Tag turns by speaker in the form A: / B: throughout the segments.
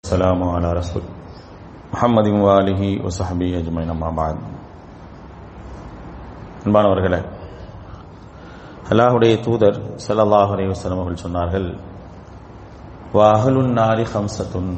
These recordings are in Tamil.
A: السلام على رسول محمد وآله وصحبه أجمعين أما بعد அன்பானவர்களே அல்லாஹுடைய தூதர் ஸல்லல்லாஹு அலைஹி வஸல்லம் அவர்கள் சொன்னார்கள் வாஹலுன் நாரி ஹம்சத்துன்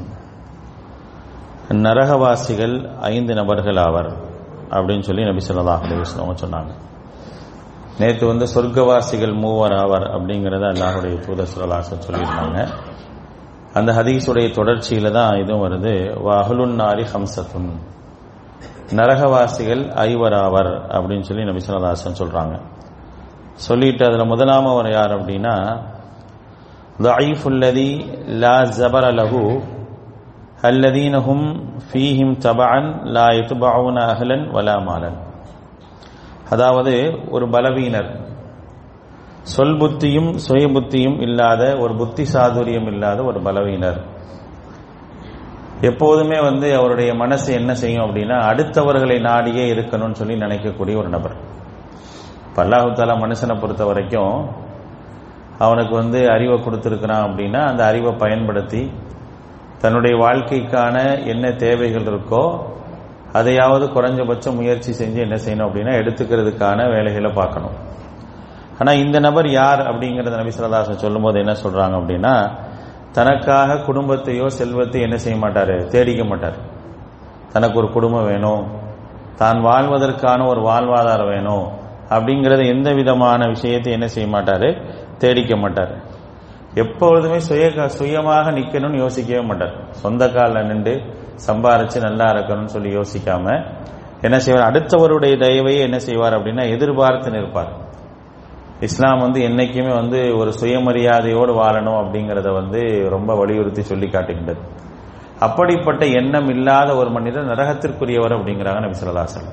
A: நரகவாசிகள் ஐந்து நபர்கள் ஆவர் அப்படின்னு சொல்லி நபி ஸல்லல்லாஹு அலைஹி வஸல்லம் சொன்னாங்க நேற்று வந்து சொர்க்கவாசிகள் மூவர் ஆவர் அப்படிங்கிறத அல்லாஹுடைய தூதர் ஸல்லல்லாஹு சொல்லியிருந்தாங்க அந்த ஹதீஸுடைய தொடர்ச்சியில தான் இதுவும் வருது வாஹலுன் நாரி ஹம்சத்துன் நரகவாசிகள் ஐவராவர் அப்படின்னு சொல்லி நபி சொல்லதாசன் சொல்றாங்க சொல்லிட்டு அதுல முதலாமவர் யார் அப்படின்னா ضعيفுல்லதி லா ஜபர லஹு الذين هم فيهم تبعا لا يتبعون اهلا ولا مالا அதாவது ஒரு பலவீனர் சொல் புத்தியும் சுய புத்தியும் இல்லாத ஒரு புத்தி சாதுரியம் இல்லாத ஒரு பலவீனர் எப்போதுமே வந்து அவருடைய மனசு என்ன செய்யும் அப்படின்னா அடுத்தவர்களை நாடியே இருக்கணும்னு சொல்லி நினைக்கக்கூடிய ஒரு நபர் பல்லாஹுத்தாலா மனுஷனை பொறுத்த வரைக்கும் அவனுக்கு வந்து அறிவை கொடுத்துருக்கிறான் அப்படின்னா அந்த அறிவை பயன்படுத்தி தன்னுடைய வாழ்க்கைக்கான என்ன தேவைகள் இருக்கோ அதையாவது குறைஞ்சபட்ச முயற்சி செஞ்சு என்ன செய்யணும் அப்படின்னா எடுத்துக்கிறதுக்கான வேலைகளை பார்க்கணும் ஆனால் இந்த நபர் யார் அப்படிங்கிறத நபி சொல்லதாசன் சொல்லும்போது என்ன சொல்றாங்க அப்படின்னா தனக்காக குடும்பத்தையோ செல்வத்தையோ என்ன செய்ய மாட்டாரு தேடிக்க மாட்டார் தனக்கு ஒரு குடும்பம் வேணும் தான் வாழ்வதற்கான ஒரு வாழ்வாதாரம் வேணும் அப்படிங்கறது எந்த விதமான விஷயத்தை என்ன செய்ய மாட்டாரு தேடிக்க மாட்டார் எப்பொழுதுமே சுய சுயமாக நிக்கணும்னு யோசிக்கவே மாட்டார் சொந்த காலில் நின்று சம்பாரிச்சு நல்லா இருக்கணும்னு சொல்லி யோசிக்காம என்ன செய்வார் அடுத்தவருடைய தயவையே என்ன செய்வார் அப்படின்னா எதிர்பார்த்து நிற்பார் இஸ்லாம் வந்து என்னைக்குமே வந்து ஒரு சுயமரியாதையோடு வாழணும் அப்படிங்கறத வந்து ரொம்ப வலியுறுத்தி சொல்லி காட்டுகின்றது அப்படிப்பட்ட எண்ணம் இல்லாத ஒரு மனிதர் நரகத்திற்குரியவர் அப்படிங்கிறாங்க நபி சொல்லலாசன்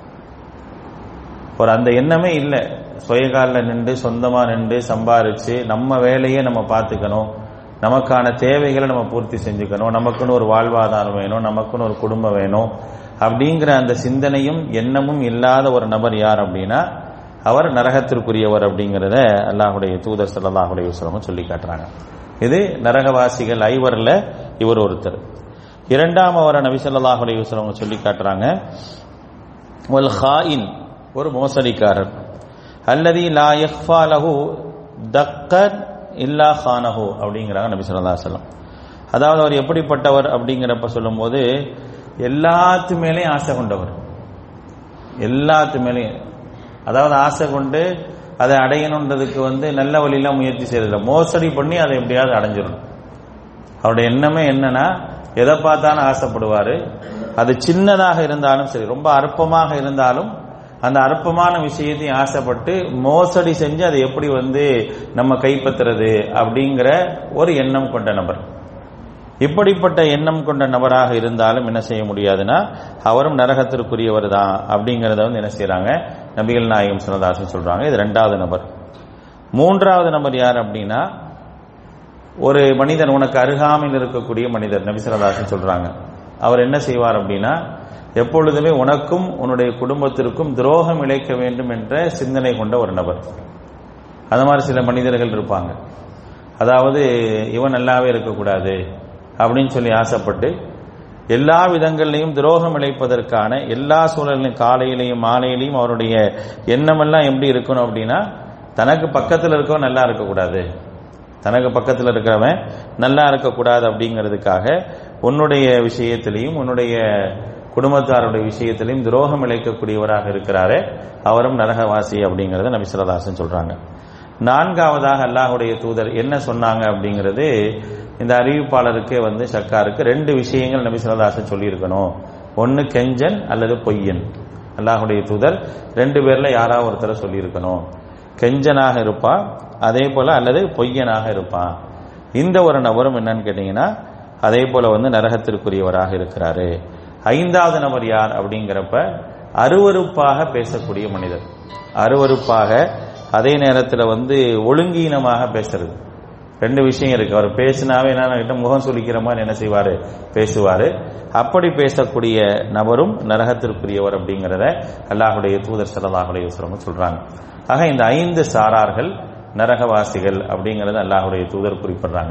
A: ஒரு அந்த எண்ணமே இல்லை சுயகாலில் நின்று சொந்தமா நின்று சம்பாரிச்சு நம்ம வேலையை நம்ம பார்த்துக்கணும் நமக்கான தேவைகளை நம்ம பூர்த்தி செஞ்சுக்கணும் நமக்குன்னு ஒரு வாழ்வாதாரம் வேணும் நமக்குன்னு ஒரு குடும்பம் வேணும் அப்படிங்கிற அந்த சிந்தனையும் எண்ணமும் இல்லாத ஒரு நபர் யார் அப்படின்னா அவர் நரகத்திற்குரியவர் அப்படிங்கிறத அல்லாஹுடைய தூதர் சல்லாஹுடைய விஸ்வரமும் சொல்லி காட்டுறாங்க இது நரகவாசிகள் ஐவர்ல இவர் ஒருத்தர் இரண்டாம் அவரை நபி சொல்லாஹுடைய விஸ்வரவங்க சொல்லி காட்டுறாங்க ஒல் ஹாயின் ஒரு மோசடிக்காரர் அல்லதி லா யஹ்ஃபா லஹு தக்கர் இல்லா ஹானஹு அப்படிங்கிறாங்க நபி சொல்லா சொல்லம் அதாவது அவர் எப்படிப்பட்டவர் அப்படிங்கிறப்ப சொல்லும்போது எல்லாத்து மேலேயும் ஆசை கொண்டவர் எல்லாத்து மேலேயும் அதாவது ஆசை கொண்டு அதை அடையணுன்றதுக்கு வந்து நல்ல வழியெல்லாம் முயற்சி செய்யறதில்ல மோசடி பண்ணி அதை எப்படியாவது அடைஞ்சிடணும் அவருடைய எண்ணமே என்னன்னா எதை பார்த்தாலும் ஆசைப்படுவாரு அது சின்னதாக இருந்தாலும் சரி ரொம்ப அற்பமாக இருந்தாலும் அந்த அற்பமான விஷயத்தையும் ஆசைப்பட்டு மோசடி செஞ்சு அதை எப்படி வந்து நம்ம கைப்பற்றுறது அப்படிங்கிற ஒரு எண்ணம் கொண்ட நபர் இப்படிப்பட்ட எண்ணம் கொண்ட நபராக இருந்தாலும் என்ன செய்ய முடியாதுன்னா அவரும் நரகத்திற்குரியவர் தான் அப்படிங்கறத வந்து என்ன செய்யறாங்க நபிகள் நாயகம் சிவதாசன் சொல்றாங்க இது ரெண்டாவது நபர் மூன்றாவது நபர் யார் அப்படின்னா ஒரு மனிதன் உனக்கு அருகாமையில் இருக்கக்கூடிய மனிதர் நபி சிவதாசன் சொல்றாங்க அவர் என்ன செய்வார் அப்படின்னா எப்பொழுதுமே உனக்கும் உன்னுடைய குடும்பத்திற்கும் துரோகம் இழைக்க வேண்டும் என்ற சிந்தனை கொண்ட ஒரு நபர் அந்த மாதிரி சில மனிதர்கள் இருப்பாங்க அதாவது இவன் நல்லாவே இருக்கக்கூடாது அப்படின்னு சொல்லி ஆசைப்பட்டு எல்லா விதங்கள்லையும் துரோகம் இழைப்பதற்கான எல்லா சூழலையும் காலையிலையும் மாலையிலையும் அவருடைய எண்ணமெல்லாம் எப்படி இருக்கணும் அப்படின்னா தனக்கு பக்கத்தில் இருக்கவன் நல்லா இருக்கக்கூடாது தனக்கு பக்கத்தில் இருக்கிறவன் நல்லா இருக்கக்கூடாது அப்படிங்கிறதுக்காக உன்னுடைய விஷயத்திலையும் உன்னுடைய குடும்பத்தாருடைய விஷயத்திலையும் துரோகம் இழைக்கக்கூடியவராக இருக்கிறாரே அவரும் நரகவாசி அப்படிங்கறத நபி சொல்லதாசன் சொல்றாங்க நான்காவதாக அல்லாஹுடைய தூதர் என்ன சொன்னாங்க அப்படிங்கிறது இந்த அறிவிப்பாளருக்கே வந்து சக்காருக்கு ரெண்டு விஷயங்கள் நபி சொல்லதாசன் சொல்லியிருக்கணும் ஒன்னு கெஞ்சன் அல்லது பொய்யன் அல்லாஹுடைய தூதர் ரெண்டு பேர்ல யாராவது ஒருத்தர சொல்லியிருக்கணும் கெஞ்சனாக இருப்பான் அதே போல அல்லது பொய்யனாக இருப்பான் இந்த ஒரு நபரும் என்னன்னு கேட்டீங்கன்னா அதே போல வந்து நரகத்திற்குரியவராக இருக்கிறாரு ஐந்தாவது நபர் யார் அப்படிங்கிறப்ப அருவறுப்பாக பேசக்கூடிய மனிதர் அருவறுப்பாக அதே நேரத்தில் வந்து ஒழுங்கீனமாக பேசுறது ரெண்டு விஷயம் இருக்கு அவர் பேசினாவே என்ன முகம் சுளிக்கிற மாதிரி என்ன செய்வாரு பேசுவாரு அப்படி பேசக்கூடிய நபரும் நரகத்திற்குரியவர் அப்படிங்கிறத அல்லாஹுடைய தூதர் சல்லாஹுடைய சொல்றாங்க ஆக இந்த ஐந்து சாரார்கள் நரகவாசிகள் அப்படிங்கறத அல்லாஹுடைய தூதர் குறிப்பிடுறாங்க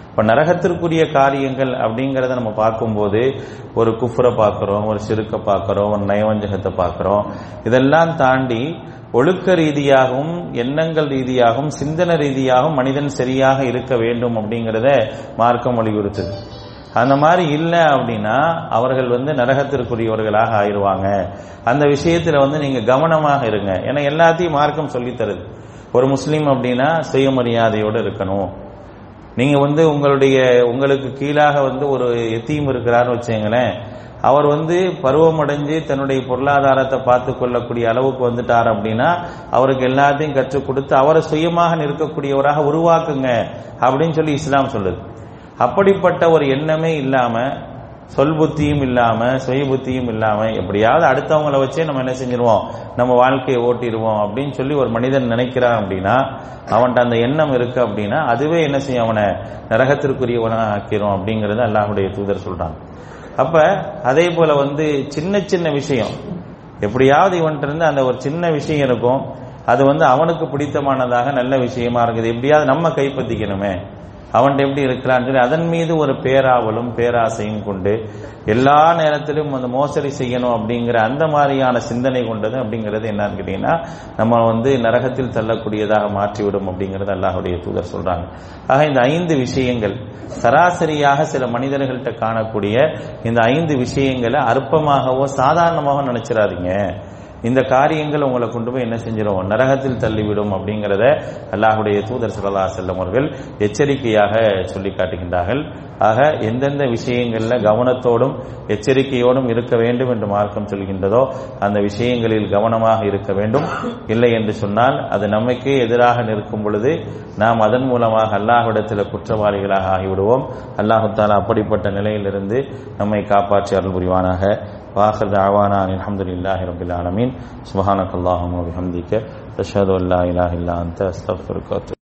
A: இப்ப நரகத்திற்குரிய காரியங்கள் அப்படிங்கறத நம்ம பார்க்கும்போது ஒரு குஃப்ரை பார்க்கிறோம் ஒரு சிறுக்க பார்க்கிறோம் ஒரு நயவஞ்சகத்தை பார்க்கிறோம் இதெல்லாம் தாண்டி ஒழுக்க ரீதியாகவும் எண்ணங்கள் ரீதியாகவும் சிந்தன ரீதியாகவும் மனிதன் சரியாக இருக்க வேண்டும் அப்படிங்கிறத மார்க்கம் வலியுறுத்துது அந்த மாதிரி இல்லை அப்படின்னா அவர்கள் வந்து நரகத்திற்குரியவர்களாக ஆயிடுவாங்க அந்த விஷயத்துல வந்து நீங்க கவனமாக இருங்க ஏன்னா எல்லாத்தையும் மார்க்கம் சொல்லி தருது ஒரு முஸ்லீம் அப்படின்னா சுயமரியாதையோடு இருக்கணும் நீங்க வந்து உங்களுடைய உங்களுக்கு கீழாக வந்து ஒரு எத்தீம் இருக்கிறாருன்னு வச்சுங்களேன் அவர் வந்து பருவமடைஞ்சு தன்னுடைய பொருளாதாரத்தை பார்த்து கொள்ளக்கூடிய அளவுக்கு வந்துட்டார் அப்படின்னா அவருக்கு எல்லாத்தையும் கற்றுக் கொடுத்து அவரை சுயமாக நிற்கக்கூடியவராக உருவாக்குங்க அப்படின்னு சொல்லி இஸ்லாம் சொல்லுது அப்படிப்பட்ட ஒரு எண்ணமே இல்லாம சொல் புத்தியும் இல்லாம சுய புத்தியும் இல்லாம எப்படியாவது அடுத்தவங்கள வச்சே நம்ம என்ன செஞ்சிருவோம் நம்ம வாழ்க்கையை ஓட்டிடுவோம் அப்படின்னு சொல்லி ஒரு மனிதன் நினைக்கிறான் அப்படின்னா அவன்கிட்ட அந்த எண்ணம் இருக்கு அப்படின்னா அதுவே என்ன செய்யும் அவனை நரகத்திற்குரியவனா ஆக்கிரும் அப்படிங்கறத அல்லாஹுடைய தூதர் சொல்றாங்க அப்ப அதே போல வந்து சின்ன சின்ன விஷயம் எப்படியாவது இவன்கிட்ட இருந்து அந்த ஒரு சின்ன விஷயம் இருக்கும் அது வந்து அவனுக்கு பிடித்தமானதாக நல்ல விஷயமா இருக்குது எப்படியாவது நம்ம கைப்பற்றிக்கணுமே அவன்கிட்ட எப்படி இருக்கிறான்னு சொல்லி அதன் மீது ஒரு பேராவலும் பேராசையும் கொண்டு எல்லா நேரத்திலும் அந்த மோசடி செய்யணும் அப்படிங்கிற அந்த மாதிரியான சிந்தனை கொண்டது அப்படிங்கிறது என்னன்னு கேட்டீங்கன்னா நம்ம வந்து நரகத்தில் தள்ளக்கூடியதாக மாற்றிவிடும் அப்படிங்கிறது அல்லாஹுடைய தூதர் சொல்றாங்க ஆக இந்த ஐந்து விஷயங்கள் சராசரியாக சில மனிதர்கள்ட்ட காணக்கூடிய இந்த ஐந்து விஷயங்களை அற்பமாகவோ சாதாரணமாகவோ நினைச்சிடாதீங்க இந்த காரியங்கள் உங்களை கொண்டு போய் என்ன செஞ்சிடும் நரகத்தில் தள்ளிவிடும் அப்படிங்கிறத அல்லாஹுடைய தூதர் சல்லா செல்லம் அவர்கள் எச்சரிக்கையாக சொல்லி காட்டுகின்றார்கள் ஆக எந்தெந்த விஷயங்கள்ல கவனத்தோடும் எச்சரிக்கையோடும் இருக்க வேண்டும் என்று மார்க்கம் சொல்கின்றதோ அந்த விஷயங்களில் கவனமாக இருக்க வேண்டும் இல்லை என்று சொன்னால் அது நமக்கே எதிராக நிற்கும் பொழுது நாம் அதன் மூலமாக அல்லாஹ்விடத்தில் குற்றவாளிகளாக ஆகிவிடுவோம் அல்லாஹு தாலா அப்படிப்பட்ட நிலையிலிருந்து நம்மை காப்பாற்றி அருள் புரிவானாக واخر دعوانا ان الحمد لله رب العالمين سبحانك اللهم وبحمدك اشهد ان لا اله الا انت استغفرك واتوب